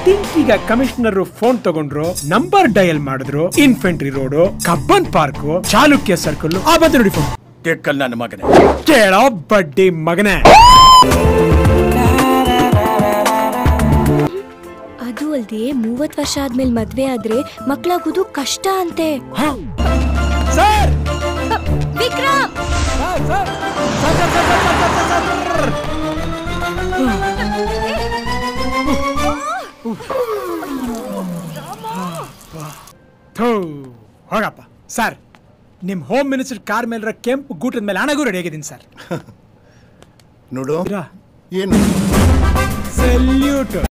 Think ಈಗ commissioner phone ತಗೊಂಡ್ರು number dial ಮಾಡಿದ್ರು infantry road Cubbon park Chalukya circle ಆ ಬಂತು ನೋಡಿ ಫೋನ್ ಟೆಕ್ಕಲ್ ನನ್ನ ಮಗನೇ ಕೇಳೋ ಬಡ್ಡಿ ಮಗನೇ ಅದು ಅಲ್ದೆ ಮೂವತ್ ವರ್ಷ ಆದ್ಮೇಲೆ ಮದ್ವೆ ಆದ್ರೆ ಮಕ್ಳಾಗೋದು ಕಷ್ಟ ಅಂತೆ ಸರ್ ವಿಕ್ರಮ್ ಥೂ ಹೋಗಪ್ಪ ಸರ್ ನಿಮ್ ಹೋಮ್ ಮಿನಿಸ್ಟರ್ ಕಾರ್ ಮೇಲಿರೋ ಕೆಂಪು ಗೂಟದ ಮೇಲೆ ಹಣಗೂ ರೆಡಿ ಆಗಿದ್ದೀನಿ ಸರ್ ನೋಡು ಇರಾ? ಏನು ಸಲ್ಯೂಟ್